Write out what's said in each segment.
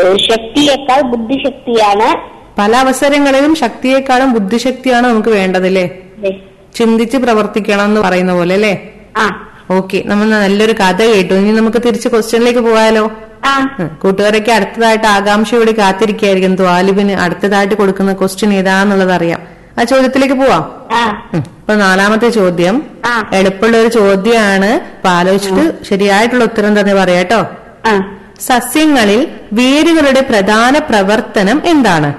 ഏഹ്, ശക്തിയേക്കാൾ ബുദ്ധിശക്തിയാണ് പല അവസരങ്ങളിലും ശക്തിയെക്കാളും ബുദ്ധിശക്തിയാണ് നമുക്ക് വേണ്ടതല്ലേ അതെ. ചിന്തിച്ച് പ്രവർത്തിക്കണം എന്ന് പറയുന്ന പോലെ അല്ലേ ആ ഓക്കെ നമ്മൾ നല്ലൊരു കഥ കേട്ടു ഇനി നമുക്ക് തിരിച്ച് ക്വസ്റ്റ്യനിലേക്ക് പോയാലോ ആ ഉം. കൂട്ടുകാരൊക്കെ അടുത്തതായിട്ട് ആകാംക്ഷയോടെ കാത്തിരിക്കായിരിക്കും ത്വാലിബിന് അടുത്തതായിട്ട് കൊടുക്കുന്ന ക്വസ്റ്റ്യൻ ഏതാന്നുള്ളത് അറിയാം ആ ചോദ്യത്തിലേക്ക് പോവാം ആ ഉം. അപ്പൊ നാലാമത്തെ ചോദ്യം ആ. എളുപ്പമുള്ള ഒരു ചോദ്യമാണ് അപ്പൊ ആലോചിച്ചിട്ട് ശരിയായിട്ടുള്ള ഉത്തരം തന്നെ പറയാട്ടോ ആ സസ്യങ്ങളിൽ വേരുകളുടെ പ്രധാന പ്രവർത്തനം എന്താണ്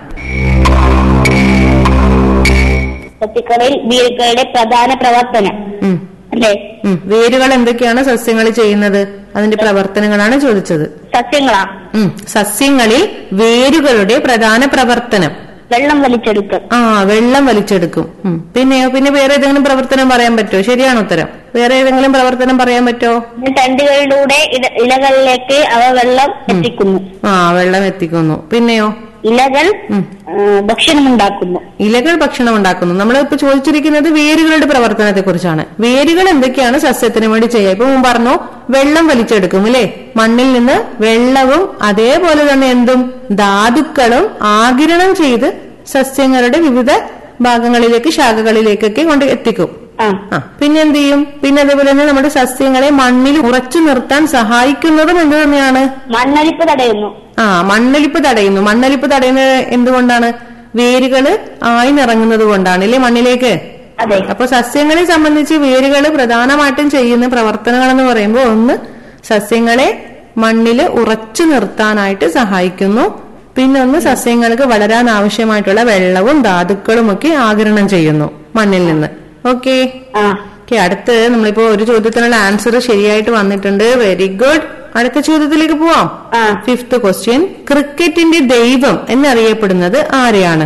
സസ്യക്കളിൽ വീടുകളുടെ പ്രധാന പ്രവർത്തനം ഉം. അല്ലേ ഉം. വേരുകൾ എന്തൊക്കെയാണ് സസ്യങ്ങളിൽ ചെയ്യുന്നത് അതിന്റെ പ്രവർത്തനങ്ങളാണ് ചോദിച്ചത് സസ്യങ്ങളാ ഉം. സസ്യങ്ങളിൽ വേരുകളുടെ പ്രധാന പ്രവർത്തനം വെള്ളം വലിച്ചെടുക്കൽ ആ വെള്ളം വലിച്ചെടുക്കും ഉം. പിന്നെയോ പിന്നെ വേറെ ഏതെങ്കിലും പ്രവർത്തനം പറയാൻ പറ്റുമോ ശരിയാണ് ഉത്തരം വേറെ ഏതെങ്കിലും പ്രവർത്തനം പറയാൻ പറ്റുമോ തണ്ടുകളിലൂടെ ഇല- ഇലകളിലേക്ക് അവ വെള്ളം എത്തിക്കുന്നു ആ വെള്ളം എത്തിക്കുന്നു പിന്നെയോ ഇലകൾ ഉം. ആ, ഭക്ഷണമുണ്ടാക്കുന്നു ഇലകൾ ഭക്ഷണം ഉണ്ടാക്കുന്നു നമ്മൾ ഇപ്പൊ ചോദിച്ചിരിക്കുന്നത് വേരുകളുടെ പ്രവർത്തനത്തെ കുറിച്ചാണ് വേരുകൾ എന്തൊക്കെയാണ് സസ്യത്തിന് വേണ്ടി ചെയ്യുക ഇപ്പൊ മുമ്പ് പറഞ്ഞു വെള്ളം വലിച്ചെടുക്കും അല്ലെ മണ്ണിൽ നിന്ന് വെള്ളവും അതേപോലെ തന്നെ എന്തും ധാതുക്കളും ആകിരണം ചെയ്ത് സസ്യങ്ങളുടെ വിവിധ ഭാഗങ്ങളിലേക്ക് ശാഖകളിലേക്കൊക്കെ കൊണ്ട് എത്തിക്കും ആ ആ പിന്നെ എന്ത് ചെയ്യും പിന്നെ അതേപോലെ തന്നെ നമ്മുടെ സസ്യങ്ങളെ മണ്ണിൽ ഉറച്ചു നിർത്താൻ സഹായിക്കുന്നതും എന്ത് തന്നെയാണ് മണ്ണൊലിപ്പ് തടയുന്നു ആ മണ്ണൊലിപ്പ് തടയുന്നു മണ്ണൊലിപ്പ് തടയുന്നത് എന്തുകൊണ്ടാണ് വേരുകള് ആയിന്നിറങ്ങുന്നത് കൊണ്ടാണ് അല്ലേ മണ്ണിലേക്ക് അതെ അപ്പൊ സസ്യങ്ങളെ സംബന്ധിച്ച് വേരുകൾ പ്രധാനമായിട്ടും ചെയ്യുന്ന പ്രവർത്തനങ്ങൾ എന്ന് പറയുമ്പോൾ ഒന്ന് സസ്യങ്ങളെ മണ്ണിൽ ഉറച്ചു നിർത്താനായിട്ട് സഹായിക്കുന്നു പിന്നെ ഒന്ന് സസ്യങ്ങൾക്ക് വളരാൻ ആവശ്യമായിട്ടുള്ള വെള്ളവും ധാതുക്കളും ഒക്കെ ആകിരണം ചെയ്യുന്നു മണ്ണിൽ നിന്ന് ഓക്കെ ആ ഓക്കെ അടുത്ത് നമ്മളിപ്പോ ഒരു ചോദ്യത്തിനുള്ള ആൻസർ ശരിയായിട്ട് വന്നിട്ടുണ്ട് വെരി ഗുഡ് അടുത്ത ചോദ്യത്തിലേക്ക് പോവാം ആ ഫിഫ്ത് ക്വസ്റ്റ്യൻ ക്രിക്കറ്റിന്റെ ദൈവം എന്നറിയപ്പെടുന്നത് ആരെയാണ്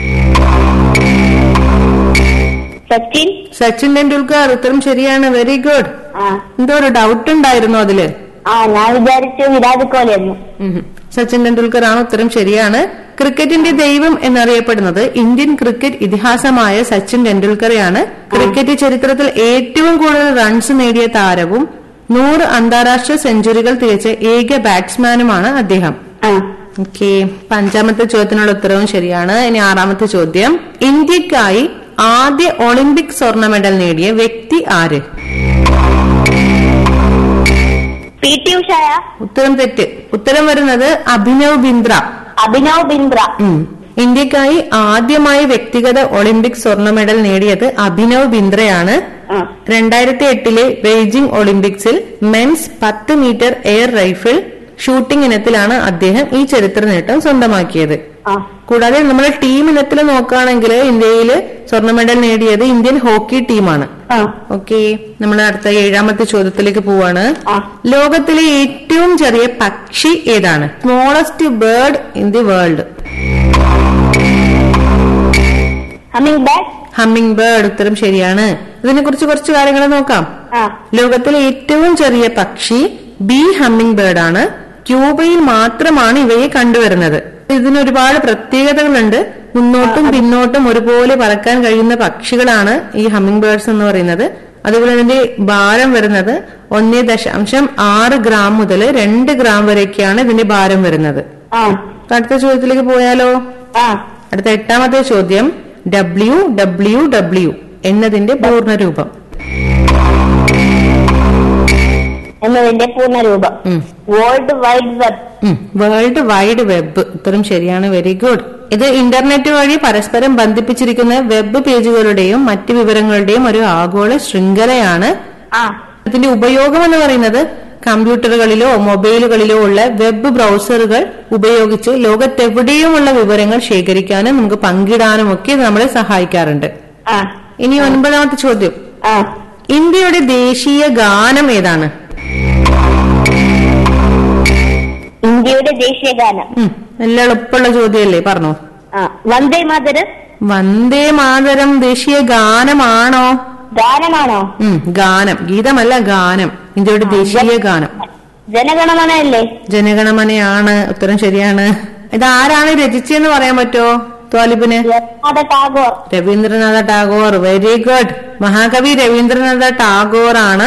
സച്ചിൻ സച്ചിൻ ടെണ്ടുൽക്കർ ഉത്തരം ശരിയാണ് വെരി ഗുഡ് ആ എന്തോ ഒരു ഡൗട്ട് ഉണ്ടായിരുന്നു അതില് ആ ഞാൻ വിചാരിച്ചു വിരാട് കോഹ്ലിയെന്ന് ഉം. സച്ചിൻ ടെണ്ടുൽക്കർ ആണ് ഉത്തരം ശരിയാണ് ക്രിക്കറ്റിന്റെ ദൈവം എന്നറിയപ്പെടുന്നത് ഇന്ത്യൻ ക്രിക്കറ്റ് ഇതിഹാസമായ സച്ചിൻ ടെണ്ടുൽക്കറെയാണ് ക്രിക്കറ്റ് ചരിത്രത്തിൽ ഏറ്റവും കൂടുതൽ റൺസ് നേടിയ താരവും നൂറ് അന്താരാഷ്ട്ര സെഞ്ചുറികൾ തികച്ച ഏക ബാറ്റ്സ്മാനുമാണ് അദ്ദേഹം ആ ഓക്കെ അഞ്ചാമത്തെ ചോദ്യത്തിനുള്ള ഉത്തരവും ശരിയാണ് ഇനി ആറാമത്തെ ചോദ്യം ഇന്ത്യക്കായി ആദ്യ ഒളിമ്പിക് സ്വർണ്ണ മെഡൽ നേടിയ വ്യക്തി ആര് പി ടി ഉഷായ ഉത്തരം തെറ്റ് ഉത്തരം വരുന്നത് അഭിനവ് ബിന്ദ്ര അഭിനവ് ബിന്ദ്ര ഉം. ഇന്ത്യക്കായി ആദ്യമായി വ്യക്തിഗത ഒളിമ്പിക് സ്വർണ്ണ മെഡൽ നേടിയത് അഭിനവ് ബിന്ദ്രയാണ് ആ രണ്ടായിരത്തി എട്ടിലെ ബെയ്ജിംഗ് ഒളിമ്പിക്സിൽ മെൻസ് പത്ത് മീറ്റർ എയർ റൈഫിൾ ഷൂട്ടിംഗ് ഇനത്തിലാണ് അദ്ദേഹം ഈ ചരിത്ര നേട്ടം സ്വന്തമാക്കിയത് ആ കൂടാതെ നമ്മുടെ ടീം ഇനത്തിൽ നോക്കുകയാണെങ്കിൽ ഇന്ത്യയിൽ സ്വർണ്ണ മെഡൽ നേടിയത് ഇന്ത്യൻ ഹോക്കി ടീമാണ് ആ ഓക്കെ നമ്മൾ അടുത്ത ഏഴാമത്തെ ചോദ്യത്തിലേക്ക് പോവാണ് ആ ലോകത്തിലെ ഏറ്റവും ചെറിയ പക്ഷി ഏതാണ് smallest bird in the world ഹമ്മിങ് ബാഗ് ഹമ്മിങ് ബേർഡ് ഉത്തരം ശരിയാണ് ഇതിനെ കുറിച്ച് കുറച്ച് കാര്യങ്ങൾ നോക്കാം ആ ലോകത്തിലെ ഏറ്റവും ചെറിയ പക്ഷി ബി ഹമ്മിങ് ബേർഡ് ആണ് ക്യൂബയിൽ മാത്രമാണ് ഇവയെ കണ്ടുവരുന്നത് ഇതിന് ഒരുപാട് പ്രത്യേകതകളുണ്ട് മുന്നോട്ടും പിന്നോട്ടും ഒരുപോലെ പറക്കാൻ കഴിയുന്ന പക്ഷികളാണ് ഈ ഹമ്മിങ് ബേർഡ്സ് എന്ന് പറയുന്നത് അതുപോലെ ഇതിന്റെ ഭാരം വരുന്നത് ഒന്നേ ദശാംശം ആറ് ഗ്രാം മുതൽ രണ്ട് ഗ്രാം വരെയൊക്കെയാണ് ഇതിന്റെ ഭാരം വരുന്നത് ആ അടുത്ത ചോദ്യത്തിലേക്ക് പോയാലോ ആ അടുത്ത എട്ടാമത്തെ ചോദ്യം ഡബ്ല്യു ഡബ്ല്യു ഡബ്ല്യു എന്നതിന്റെ പൂർണ്ണരൂപം എന്നതിന്റെ പൂർണ്ണരൂപം ഉം. World wide web world wide web ഉത്തരം ശരിയാണ് വെരി ഗുഡ് ഇത് ഇന്റർനെറ്റ് വഴി പരസ്പരം ബന്ധിപ്പിച്ചിരിക്കുന്ന വെബ് പേജുകളുടെയും മറ്റ് വിവരങ്ങളുടെയും ഒരു ആഗോള ശൃംഖലയാണ് ആ ഇതിന്റെ ഉപയോഗം എന്ന് പറയുന്നത് കമ്പ്യൂട്ടറുകളിലോ മൊബൈലുകളിലോ ഉള്ള വെബ് ബ്രൗസറുകൾ ഉപയോഗിച്ച് ലോകത്തെവിടെയുമുള്ള വിവരങ്ങൾ ശേഖരിക്കാനും നമുക്ക് പങ്കിടാനും ഒക്കെ ഇത് നമ്മളെ സഹായിക്കാറുണ്ട് ആ ഇനി ഒൻപതാമത്തെ ചോദ്യം ആ ഇന്ത്യയുടെ ദേശീയ ഗാനം ഏതാണ് ഇന്ത്യയുടെ ദേശീയ ഗാനം ഉം, നല്ല എളുപ്പമുള്ള ചോദ്യമല്ലേ പറഞ്ഞോ ആ വന്ദേ മാതരം വന്ദേ മാതരം ദേശീയ ഗാനമാണോ ഗാനമാണോ ഉം, ഗാനം ഗീതമല്ല ഗാനം ഇന്ത്യയുടെ ദേശീയ ഗാനം ജനഗണമന അല്ലേ ജനഗണമനയാണ് ഉത്തരം ശരിയാണ് ഇത് ആരാണ് രചിച്ചതെന്ന് പറയാൻ പറ്റുമോ ത്വാലിബിന് രവീന്ദ്രനാഥ ടാഗോർ രവീന്ദ്രനാഥ ടാഗോർ വെരി ഗുഡ് മഹാകവി രവീന്ദ്രനാഥ ടാഗോർ ആണ്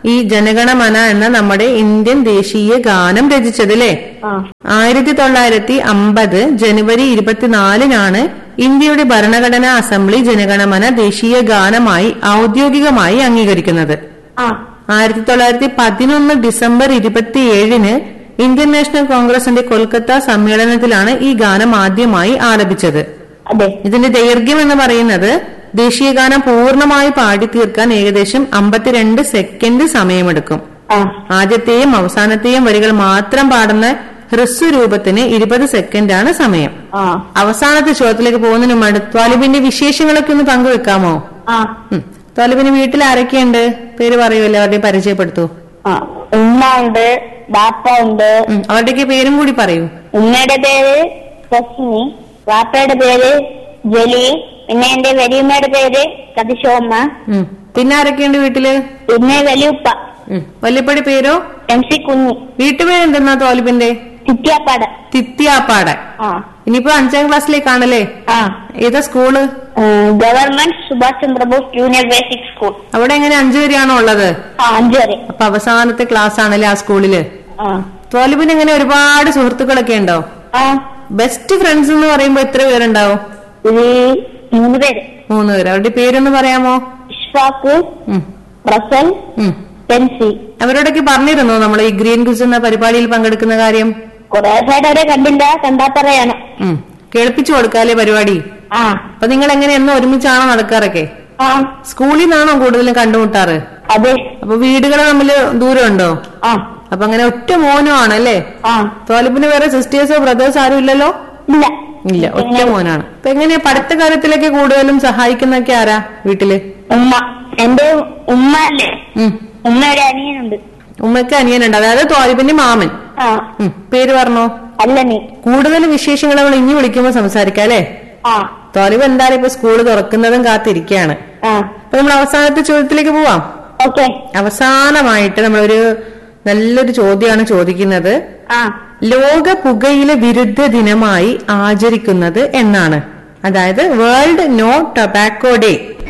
ഈ ജനഗണമന എന്ന നമ്മുടെ ഇന്ത്യൻ ദേശീയ ഗാനം രചിച്ചത് അല്ലേ ആ ആയിരത്തി തൊള്ളായിരത്തി അമ്പത് ജനുവരി ഇരുപത്തിനാലിനാണ് ഇന്ത്യയുടെ ഭരണഘടനാ അസംബ്ലി ജനഗണമന ദേശീയ ഗാനമായി ഔദ്യോഗികമായി അംഗീകരിക്കുന്നത് ആ ആയിരത്തി തൊള്ളായിരത്തി പതിനൊന്ന് ഡിസംബർ ഇരുപത്തിയേഴിന് ഇന്ത്യൻ നാഷണൽ കോൺഗ്രസിന്റെ കൊൽക്കത്ത സമ്മേളനത്തിലാണ് ഈ ഗാനം ആദ്യമായി ആലപിച്ചത് അതെ ഇതിന്റെ ദൈർഘ്യം എന്ന് പറയുന്നത് ദേശീയ ഗാനം പൂർണ്ണമായി പാടി തീർക്കാൻ ഏകദേശം അമ്പത്തിരണ്ട് സെക്കൻഡ് സമയമെടുക്കും ആ ആദ്യത്തെയും അവസാനത്തെയും വരികൾ മാത്രം പാടുന്ന ഹ്രസ്വ രൂപത്തിന് ഇരുപത് സെക്കൻഡാണ് സമയം ആ അവസാനത്തെ ചോദ്യത്തിലേക്ക് പോകുന്നതിന് മുമ്പ് ത്വാലിബിന്റെ വിശേഷങ്ങളൊക്കെ ഒന്ന് പങ്കുവെക്കാമോ ആ ഉം. ത്വാലിബിന് വീട്ടിൽ ആരൊക്കെയുണ്ട് പേര് പറയൂ എല്ലാവരുടെയും പരിചയപ്പെടുത്തൂ ആ ഉമ്മ ഉണ്ട് ബാപ്പ ഉണ്ട് ഉം. അവരുടെയൊക്കെ പേരും കൂടി പറയൂ ഉമ്മയുടെ പേര് റസ്മി വാപ്പയുടെ പേര് ജലി പിന്നെ എന്റെ വലിയമ്മയുടെ പേര് കതിശോമ്മ ഉം. പിന്നെ ആരൊക്കെയുണ്ട് വീട്ടില് പിന്നെ വലിയുപ്പ ഉം. വല്യപ്പടി പേരോ എം സി കുഞ്ഞി വീട്ടുപേരെന്തെന്നാ തോലിബിന്റെ ചിറ്റിയാപ്പാട് തിത്തിയാപ്പാട് ആ ഇനിയിപ്പോ അഞ്ചാം ക്ലാസ്സിലേക്കാണല്ലേ ആ ഏതാ school government Subhash Chandrabose junior basic school അവിടെ എങ്ങനെ അഞ്ചു വരെയാണോ ഉള്ളത് ആ അഞ്ചു വരെ അപ്പൊ അവസാനത്തെ ക്ലാസ് ആണല്ലേ ആ സ്കൂളില് ആ തോലിബിന് എങ്ങനെ ഒരുപാട് സുഹൃത്തുക്കളൊക്കെ ഉണ്ടോ ആ ബെസ്റ്റ് ഫ്രണ്ട്സ് എന്ന് പറയുമ്പോ എത്ര പേരുണ്ടാവും ഇത് മൂന്ന് പേര് മൂന്ന് പേര് അവരുടെ പേരൊന്ന് പറയാമോ ഇഷ്ഫാക്ക് ഉം. റസൽ ഉം. പെൻസി അവരോടൊക്കെ പറഞ്ഞിരുന്നോ നമ്മൾ ഈ ഗ്രീൻ ക്വിസ് എന്ന പരിപാടിയിൽ പങ്കെടുക്കുന്ന കാര്യം കുറെ സൈഡ് അവരെ കണ്ടില്ല കണ്ടാ പറയാണ് ഉം. കേൾപ്പിച്ചു കൊടുക്കാല്ലേ പരിപാടി ആ അപ്പൊ നിങ്ങൾ എങ്ങനെ എന്നും ഒരുമിച്ചാണോ നടക്കാറൊക്കെ ആ സ്കൂളിൽ നിന്നാണോ കൂടുതലും കണ്ടുമുട്ടാറ് അതെ അപ്പൊ വീടുകൾ തമ്മില് ദൂരമുണ്ടോ ആ അപ്പൊ അങ്ങനെ ഒറ്റ മോനോ ആണല്ലേ ആ തോലിപ്പിന് വേറെ സിസ്റ്റേഴ്സോ ബ്രദേഴ്സ് ആരും ഇല്ലല്ലോ ഇല്ല ഇല്ല ഒറ്റ മോനാണ് അപ്പൊ എങ്ങനെയാ പഠിത്ത കാര്യത്തിലൊക്കെ കൂടുതലും സഹായിക്കുന്നൊക്കെ ആരാ വീട്ടില് ഉമ്മ എന്റെ ഉമ്മ അല്ലേ ഉം. ഉമ്മയുടെ അനിയനുണ്ട് ഉമ്മയ്ക്ക് അനിയനുണ്ട് അതായത് തോലിപ്പിന്റെ മാമൻ ആ ഉം. പേര് പറഞ്ഞോ അല്ല നീ കൂടുതൽ വിശേഷങ്ങൾ നമ്മൾ ഇനി വിളിക്കുമ്പോ സംസാരിക്കാം അല്ലേ ആ തോലിബ് എന്തായാലും ഇപ്പൊ സ്കൂള് തുറക്കുന്നതും കാത്തിരിക്കുകയാണ് ആ അപ്പൊ നമ്മൾ അവസാനത്തെ ചോദ്യത്തിലേക്ക് പോവാം ഓക്കെ അവസാനമായിട്ട് നമ്മളൊരു നല്ലൊരു ചോദ്യമാണ് ചോദിക്കുന്നത് ആ ലോക പുകയില വിരുദ്ധ ദിനമായി ആചരിക്കുന്നത് എന്നാണ് അതായത് world no tobacco day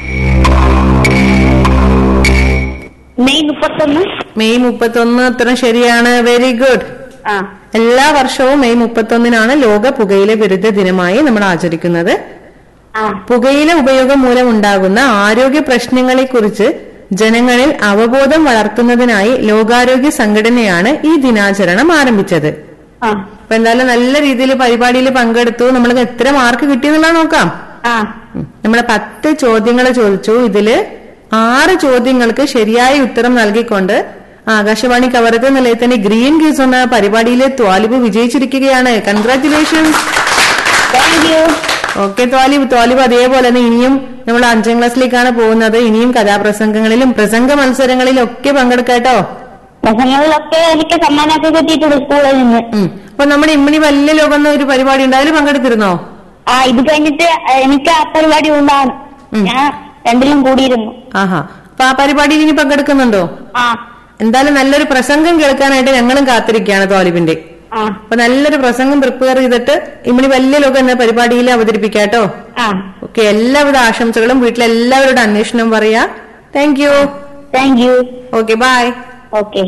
May മുപ്പത്തൊന്ന് മെയ് മുപ്പത്തൊന്ന് അത്ര ശരിയാണ് വെരി ഗുഡ് ആ എല്ലാ വർഷവും മെയ് മുപ്പത്തൊന്നിനാണ് ലോക പുകയില വിരുദ്ധ ദിനമായി നമ്മൾ ആചരിക്കുന്നത് ആ പുകയില ഉപയോഗം മൂലം ഉണ്ടാകുന്ന ആരോഗ്യ പ്രശ്നങ്ങളെക്കുറിച്ച് ജനങ്ങളിൽ അവബോധം വളർത്തുന്നതിനായി ലോകാരോഗ്യ സംഘടനയാണ് ഈ ദിനാചരണം ആരംഭിച്ചത് ആ അപ്പൊ എന്തായാലും നല്ല രീതിയിൽ പരിപാടിയിൽ പങ്കെടുത്തു നമ്മൾക്ക് എത്ര മാർക്ക് കിട്ടിയെന്നുള്ളത് നോക്കാം ആ ഉം. നമ്മള് പത്ത് ചോദ്യങ്ങൾ ചോദിച്ചു ഇതില് ആറ് ചോദ്യങ്ങൾക്ക് ശരിയായ ഉത്തരം നൽകിക്കൊണ്ട് ആകാശവാണി കവറത്ത് നിലയത്തിന്റെ ഗ്രീൻ ഗീസ് എന്ന പരിപാടിയിലെ ത്വാലിബ് വിജയിച്ചിരിക്കുകയാണ് congratulations thank you okay Thwalib Thwalib അതേപോലെ തന്നെ ഇനിയും നമ്മൾ അഞ്ചാം ക്ലാസ്സിലേക്കാണ് പോകുന്നത് ഇനിയും കഥാപ്രസംഗങ്ങളിലും പ്രസംഗ മത്സരങ്ങളിലും ഒക്കെ പങ്കെടുക്കാട്ടോ പ്രസംഗങ്ങളിലൊക്കെ എനിക്ക് സമ്മാനമൊക്കെ കിട്ടിയിട്ടുണ്ട് സ്കൂളിൽ നിന്ന് ഉം. അപ്പൊ നമ്മുടെ ഇമ്മണി വലിയ ലോകം എന്ന ഒരു പരിപാടി ഉണ്ട് അതിൽ പങ്കെടുത്തിരുന്നോ ആ ഇത് കഴിഞ്ഞിട്ട് എനിക്ക് ആ പരിപാടി ഉണ്ടാണ് ഉം. ഞാൻ രണ്ടിലും കൂടിയിരുന്നു ആഹാ അപ്പൊ ആ പരിപാടിയിൽ ഇനി പങ്കെടുക്കുന്നുണ്ടോ ആ എന്തായാലും നല്ലൊരു പ്രസംഗം കേൾക്കാനായിട്ട് ഞങ്ങളും കാത്തിരിക്കുകയാണ് തോലിബിന്റെ ആ അപ്പൊ നല്ലൊരു പ്രസംഗം പ്രിപ്പയർ ചെയ്തിട്ട് ഇമ്മണി വലിയ ലോകം എന്ന പരിപാടിയിൽ അവതരിപ്പിക്കാട്ടോ ആ ഓക്കെ എല്ലാവിധ ആശംസകളും വീട്ടിലെല്ലാവരുടെ അന്വേഷണം പറയാ thank you thank you okay bye okay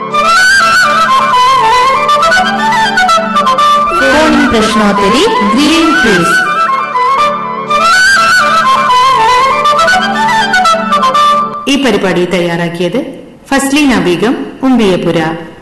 ഫോണിൻ പ്രശ്നോത്തരി ഗ്രീൻ പ്ലീസ് ഈ പരിപാടി തയ്യാറാക്കിയത് ഫസ്ലീന ബീഗം ഉമ്പിയപുര